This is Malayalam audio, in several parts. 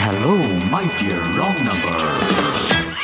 Hello, my dear wrong number.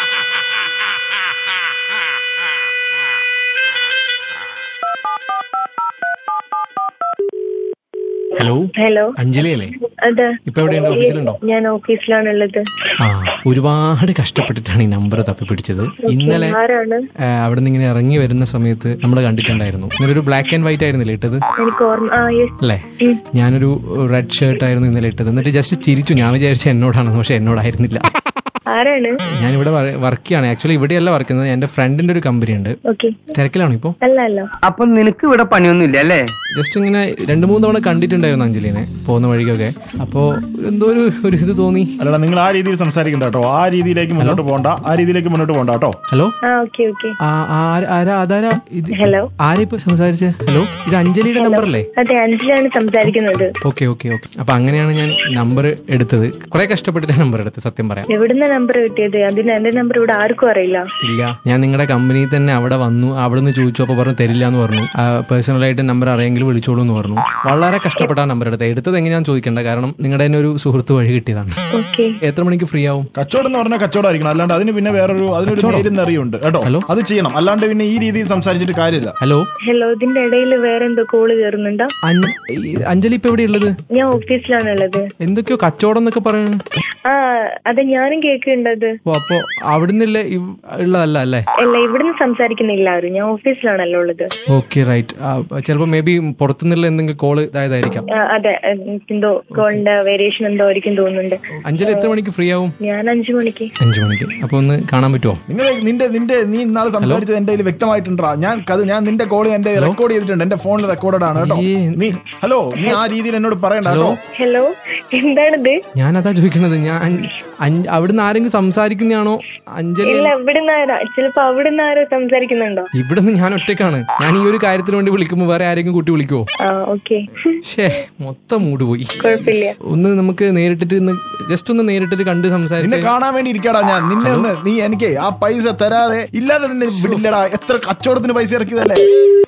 Hello hello Anjali അല്ലേ അതെ ഇപ്പൊ എവിടെയുണ്ട് ഓഫീസിലുണ്ടോ ഞാൻ ഓഫീസിലാണുള്ളത് ആ ഒരുപാട് കഷ്ടപ്പെട്ടിട്ടാണ് ഈ നമ്പർ തപ്പിപ്പിടിച്ചത് ഇന്നലെ ആരാണ് ആ, അവിടെ നിന്ന് ഇങ്ങനെ ഇറങ്ങി വരുന്ന സമയത്ത് നമ്മൾ കണ്ടിട്ടുണ്ടായിരുന്നു ഇന്നലെ ഒരു ബ്ലാക്ക് ആൻഡ് വൈറ്റ് ആയിരുന്നില്ലേ ഇട്ടത് എനിക്ക് ഓർമ്മ ആ യെസ് അല്ലേ ഞാനൊരു റെഡ് ഷർട്ട് ആയിരുന്നു ഇന്നലെ ഇട്ടത് എന്നിട്ട് ജസ്റ്റ് ചിരിച്ചു ഞാൻ വിചാരിച്ച എന്നോടാണെന്ന് പക്ഷെ എന്നോടായിരുന്നില്ല ആരാണ് ഞാനിവിടെ വർക്ക് ചെയ്യാണ് ആക്ച്വലി ഇവിടെയല്ല വർക്ക് ചെയ്യുന്നത് എന്റെ ഫ്രണ്ടിന്റെ ഒരു കമ്പനി ഉണ്ട് ഓക്കെ തിരക്കിലാണോ ഇപ്പോൾ അല്ല അല്ല അപ്പൊ നിനക്ക് ഇവിടെ പണിയൊന്നുമില്ല അല്ലേ ജസ്റ്റ് ഇങ്ങനെ രണ്ടു മൂന്ന് തവണ കണ്ടിട്ടുണ്ടായിരുന്നു അഞ്ജലിനെ പോകുന്ന വഴിക്കൊക്കെ അപ്പോ എന്തോ ഒരു ഒരു ഇത് തോന്നി അല്ലടാ നിങ്ങൾ ആ രീതിയിൽ സംസാരിക്കണ്ട കേട്ടോ ആ രീതിയിലേക്ക് മുന്നോട്ട് പോകണ്ട ആ രീതിയിലേക്ക് മുന്നോട്ട് പോകണ്ട കേട്ടോ ഹലോ ആ ഓക്കെ ഓക്കെ ആ, ആര- ആരാ അതാരാ ഇത് ഹലോ ആരാ ഇപ്പൊ സംസാരിച്ചേ ഹലോ ഇത് അഞ്ജലിയുടെ നമ്പർ അല്ലേ അതെ അഞ്ജലിയാണ് സംസാരിക്കുന്നത് ഓക്കെ ഓക്കെ ഓക്കെ അപ്പൊ അങ്ങനെയാണ് ഞാൻ നമ്പർ എടുത്തത് കുറെ കഷ്ടപ്പെട്ടിട്ട് നമ്പർ എടുത്തത് സത്യം പറയാം എവിടുന്ന നമ്പർ കിട്ടിയത് അതിന് എന്റെ നമ്പർ ഇവിടെ ആർക്കും അറിയില്ല ഇല്ല ഞാൻ നിങ്ങളുടെ കമ്പനിയിൽ തന്നെ അവിടെ വന്നു അവിടെ നിന്ന് ചോദിച്ചു അപ്പൊ പറഞ്ഞു തരില്ല എന്ന് പറഞ്ഞു പേഴ്സണലായിട്ട് നമ്പർ അറിയെങ്കിൽ വിളിച്ചോളൂ എന്ന് പറഞ്ഞു വളരെ കഷ്ടപ്പെട്ട നമ്പർ എടുത്തത് എടുത്തത് എങ്ങനെയാണെന്ന് ചോദിക്കണ്ട കാരണം നിങ്ങളുടെ തന്നെ ഒരു സുഹൃത്ത് വഴി കിട്ടിയതാണ് ഓക്കെ എത്ര മണിക്ക് ഫ്രീ ആവും കച്ചവടം എന്ന് പറഞ്ഞാൽ കച്ചവടം ആയിരിക്കണം അല്ലാണ്ട് അതിന് പിന്നെ വേറൊരു അതിനൊരു നേരും നിറയുണ്ട് കേട്ടോ ഹലോ? അത് ചെയ്യണം അല്ലാണ്ട് പിന്നെ ഈ രീതിയിൽ സംസാരിച്ചിട്ട് കാര്യമില്ല ഹലോ ഹലോ ഇതിന്റെ ഇടയിൽ വേറെ എന്തോ കോള് കയറുന്നുണ്ടോ അൻ- ഈ അഞ്ജലി ഇപ്പൊ എവിടെയുള്ളത് ഞാൻ ഓഫീസിലാണുള്ളത് എന്തൊക്കെയോ കച്ചവടം എന്നൊക്കെ പറയുന്നു ആ അതെ ഞാനും കേൾക്കുന്നുണ്ടത് ഓ അപ്പോ അവിടുന്നില്ല ഇവ്- ഉള്ളതല്ല അല്ലേ അല്ല ഇവിടുന്ന് സംസാരിക്കുന്നില്ല ആരും ഞാൻ ഓഫീസിലാണല്ലോ ഉള്ളത് ഓക്കെ റൈറ്റ് ചിലപ്പോ മേ ബി പുറത്തുനിന്നുള്ള എന്തെങ്കിലും കോള് ഇതായതായിരിക്കാം ആ, അതെ ഉം, എന്തോ കോളിന്റെ വേരിയേഷൻ എന്തോ ആയിരിക്കും തോന്നുന്നുണ്ട് അഞ്ജലി എത്ര മണിക്ക് ഫ്രീ ആവും ഞാൻ അഞ്ചു മണിക്ക് അഞ്ചു മണിക്ക് അപ്പൊ ഒന്ന് കാണാൻ പറ്റുമോ നിങ്ങൾ നിന്റെ നിന്റെ നീ ഇന്നാളെ സംസാരിച്ചത് എന്റെ കയ്യിൽ വ്യക്തമായിട്ടുണ്ടാ ഞാൻ അത് ഞാൻ നിന്റെ കോൾ എന്റെ റെക്കോർഡ് ചെയ്തിട്ടുണ്ട് എന്റെ ഫോണിൽ റെക്കോർഡഡ് ആണ് കേട്ടോ ഏ. നീ ഹലോ നീ ആ രീതിയിൽ എന്നോട് പറയണ്ട കേട്ടോ ഹലോ എന്താണിത് ഞാൻ അതാ ചോദിക്കണത് ഞാൻ അഞ്ച്- അവിടുന്ന് ആരെങ്കിലും സംസാരിക്കുന്നതാണോ അഞ്ജലി ഇല്ല ഇവിടുന്ന് ആരാ ചിലപ്പോ അവിടുന്ന് ആരോ സംസാരിക്കുന്നുണ്ടോ ഇവിടുന്ന് ഞാൻ ഒറ്റക്കാണ് ഞാൻ ഈ ഒരു കാര്യത്തിന് വേണ്ടി വിളിക്കുമ്പോൾ വേറെ ആരെങ്കിലും കൂട്ടി വിളിക്കുവോ ആ ഓക്കെ ഷേ മൊത്തം മൂട് പോയി കുഴപ്പമില്ല ഒന്ന് നമുക്ക് നേരിട്ടിട്ട് ഇന്ന് ജസ്റ്റ് ഒന്ന് നേരിട്ടിട്ട് കണ്ട് നിന്നെ സംസാരിച്ച് കാണാൻ വേണ്ടി ഇരിക്കടാ ഞാൻ നിന്നെ ഒന്ന് നീ എനിക്ക് ആ പൈസ തരാതെ ഇല്ലാതെ നിന്നെ വിടില്ലടാ എത്ര കച്ചവടത്തിന് പൈസ ഇറക്കിയതല്ലേ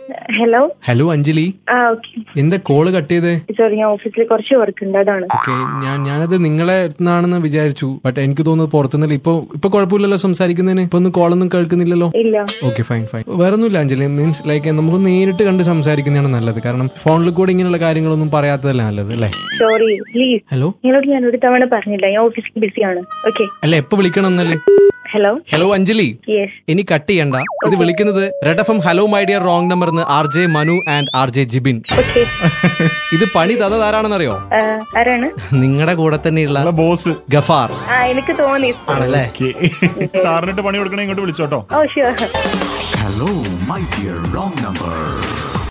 ഹലോ ഹലോ അഞ്ജലി ആ ഓക്കെ എന്താ കോള് കട്ട് ചെയ്തേ സോറി ഞാൻ ഓഫീസിൽ കുറച്ച് വർക്ക് ഉണ്ട് അതാണ് ഓക്കെ ഞാൻ ഞാനത് നിങ്ങളെ നിന്നാണെന്ന് വിചാരിച്ചു ബട്ട് എനിക്ക് തോന്നുന്നു പുറത്തുനിന്നില്ല ഇപ്പൊ ഇപ്പൊ കുഴപ്പമില്ലല്ലോ സംസാരിക്കുന്നതിന് ഇപ്പൊ ഒന്നും കോളൊന്നും കേൾക്കുന്നില്ലല്ലോ ഇല്ല ഓക്കെ ഫൈൻ ഫൈൻ വേറെ ഒന്നുമില്ല അഞ്ജലി മീൻസ് ലൈക്ക് നമുക്ക് നേരിട്ട് കണ്ട് സംസാരിക്കുന്നതാണ് നല്ലത് കാരണം ഫോണിൽ കൂടെ ഇങ്ങനെയുള്ള കാര്യങ്ങളൊന്നും പറയാത്തതല്ലേ നല്ലത് അല്ലേ സോറി പ്ലീസ് ഹലോ നിങ്ങളോട് ഞാൻ ഒരു തവണ പറഞ്ഞില്ല ഞാൻ ഓഫീസിൽ ബിസിയാണ് ഓക്കെ അല്ല എപ്പോ വിളിക്കണം എന്നല്ലേ ഹലോ ഹലോ അഞ്ജലി യെസ് ഇനി കട്ട് ചെയ്യണ്ട ഇത് വിളിക്കുന്നത് red F M hello my dear wrong number R J Manu and R J Jibin okay ഇത് പണി തന്നത് ആരാണെന്നറിയോ ആരാണ് നിങ്ങളുടെ കൂടെ തന്നെയുള്ള ബോസ് ഗഫാർ ആ എനിക്ക് തോന്നി ആണല്ലേ സാറിനിട്ട് പണി കൊടുക്കണേ ഇങ്ങോട്ട് വിളിച്ചോട്ടോ oh sure Hello, my dear wrong number.